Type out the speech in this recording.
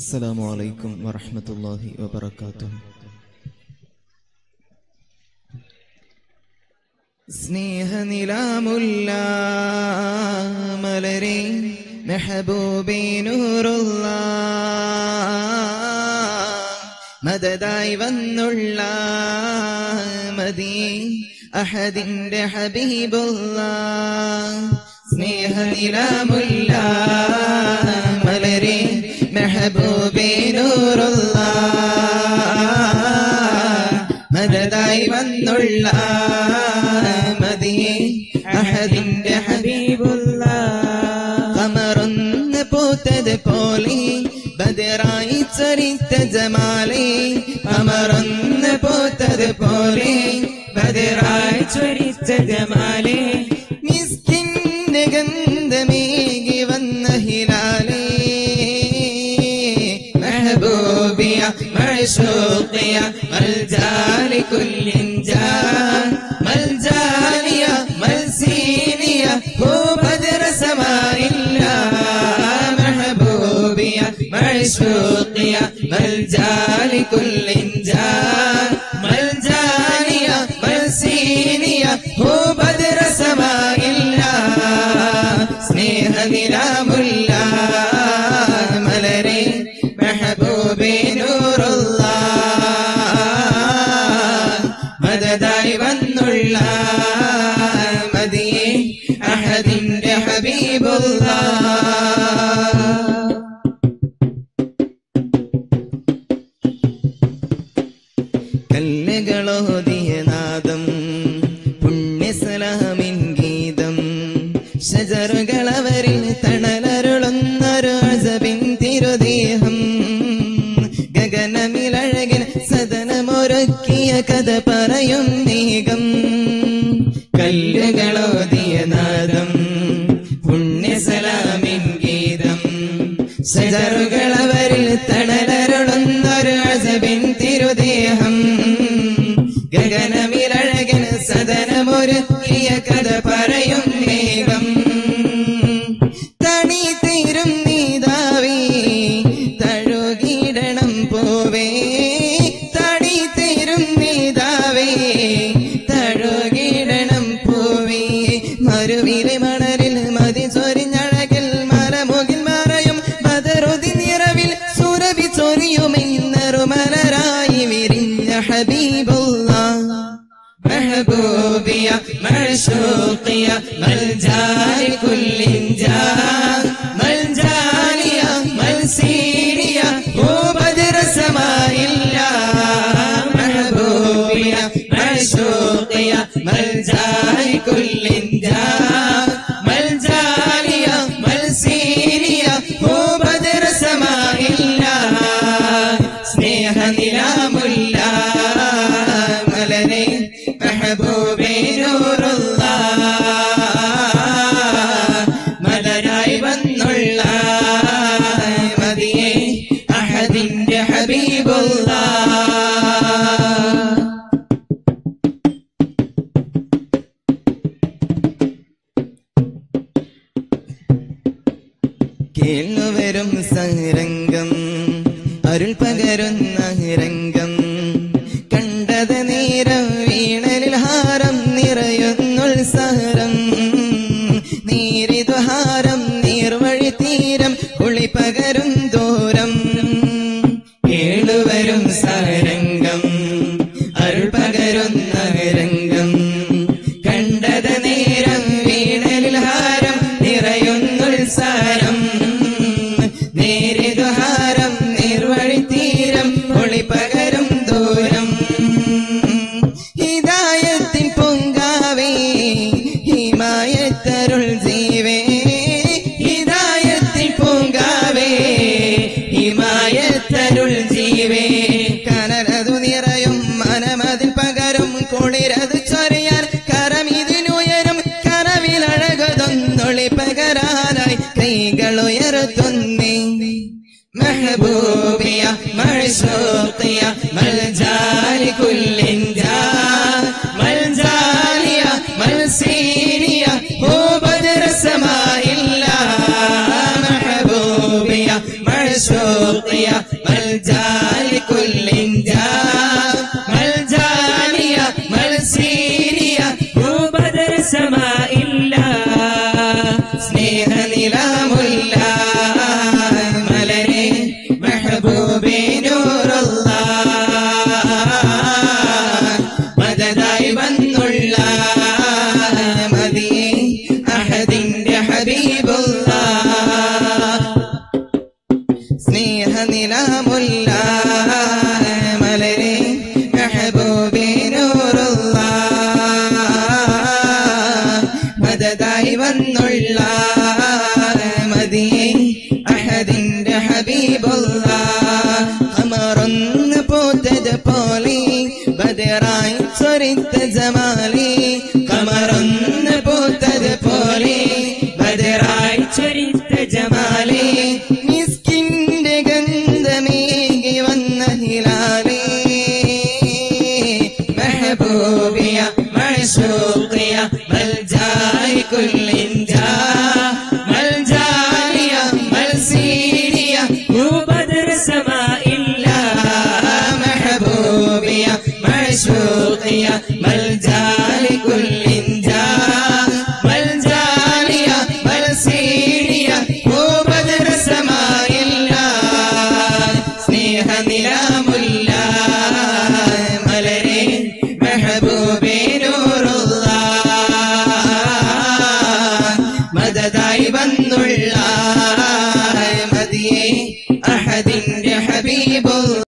السلام عليكم ورحمة الله وبركاته സ്നേഹനിലാമുല്ല മലരെ മെഹബൂബേ നൂറുള്ള മദതായി വന്നുള്ള മതി അഹദിന്റെ ഹബീബുള്ള സ്നേഹനിലാമുല്ല മലരെ മെഹബൂബേ നൂറുള്ള മദതായി വന്നുള്ള മതിയെ അഹദിന്റെ ഹബീബുള്ള കമറൊന്ന് പൂത്തത് പോലെ ബദറായി ചരിത്ത ജമാലെ കമറൊന്ന് പൂത്തത് പോലെ ബദറായി ചൊരിച്ച ജമാലേ മിസ്കിന്റെ ഗന്ധമേകി വന്ന ഹിലാലേ മെഹബൂബിയ മഴശോക്കിയ മൽജാലി കുല്ലിൻ ജാൻ മൽജാലിയ മൽസീനിയ ഹോ ബദർ സമായില്ല മെഹബൂബിയ മഴശോക്കിയ മൽജാലി കുല്ലിൻ ജാൻ മൽജാലിയ മൽസീനിയ ഹോ ബദർ സമായില്ല സ്നേഹനിലാമുല്ല മലരെ മെഹബൂബേ നൂറുള്ള മദതായി വന്നുള്ള മതിയെ അഹദിന്റെ ഹബീബുള്ള കല്ലുകളോതിയ നാദം പുണ്യസലാമിൻ ഗീതം ഷജറുകളവരിൽ തണലരുളുന്നൊരു അസബിൻ തിരുദേഹം ഗഗനമിലഴകിൽ സദനമൊരുക്കിയ കഥ പറയും നീകം കല്ലുകളോതിയ നാദം പുണ്യസലാമിൻ ഗീതം ഷജറുകളവരിൽ തണലരുളുന്നൊരു അസബിൻ തിരുദേഹം ഗഗനമിലഴകൻ സദനമൊരുക്കിയ കഥ പറയും മേഘം തണി തീരും നീതാവേ തഴുകിടണം പോവേ തണി തീരും നീതാവേ തഴുകിടണം പോവേ മരുവിലെ മണലിൽ മതി ചൊരിഞ്ഞഴകിൽ മലമുകിൽ മറയും ബദറുതി നിറവിൽ സുരഭി ചൊരിയുമെന്നറുമലരായി വിരിഞ്ഞ ഹബീബുള്ള محبوبية معشوقية ملجاي كل جان ملجانية ملسينية هو بدر سماء الله محبوبية معشوقية ملجاي كل جان ملجانية ملسينية هو بدر سماء الله സ്നേഹ നിലാമുല്ല മലരെ മെഹബൂബേ നൂറുള്ള മലരായി വന്നുള്ള മതിയെ അഹദിന്റെ ഹബീബുള്ള കേൾവരും സംരംഗം അരുൾ പകരുന്ന രംഗം കണ്ടത് നേരം വീണലിൽ ഹാരം നിറയുന്നുത്സാരം നീരിതുഹാരം നീർവഴി തീരം കുളി പകരും ദൂരം കേളുവരും സാരംഗം അരുൾ പകരുന്ന രംഗം കണ്ടത് നേരം വീണലിൽ ഹാരം നിറയുന്നുത്സാരം നേരിതുഹാരം നിർവഴി തീരം ഒളി പകരും ദൂരം ഹിദായത്തിൻ പൊങ്കാവേ ഹിമായത്തരുൾ ജീവേ ഹിദായത്തിൻ പൊങ്കാവേ ഹിമായത്തരുൾ ജീവേ കനലതു നിറയും മനമതിൽ പകരും കുളിരത് ചൊരിയാൻ കരമിതിനുയരും കരവിലഴകതൊന്നൊളി പകരാനായി കൈകൾ ഉയർത്തുന്നേ محبوبية معشوقية ملجال كل جان ملجالية ملسينية هو بدر السماء إلا محبوبية معشوقية വന്നുള്ള മതിയെ അഹദിന്റെ ഹബീബുള്ള സ്നേഹനിലാമുള്ള മലരെ മെഹബൂബേ നൂറുള്ള മദതായി വന്നുള്ള മതിയെ അഹദിന്റെ ഹബീബുള്ള അമറൊന്ന് പൂത്തത് പോലെ ബദറായി ചൊരിത്ത ജമാലി കമറൊന്ന് പൂത്തത് പോലെ ബദറായി ചൊരിത്ത ജമാലേ ജമാലേ മിസ്കിന്റെ ഗന്ധമേകി വന്ന ഹിലാലേ മെഹബൂബിയ മഴസൂഖിയ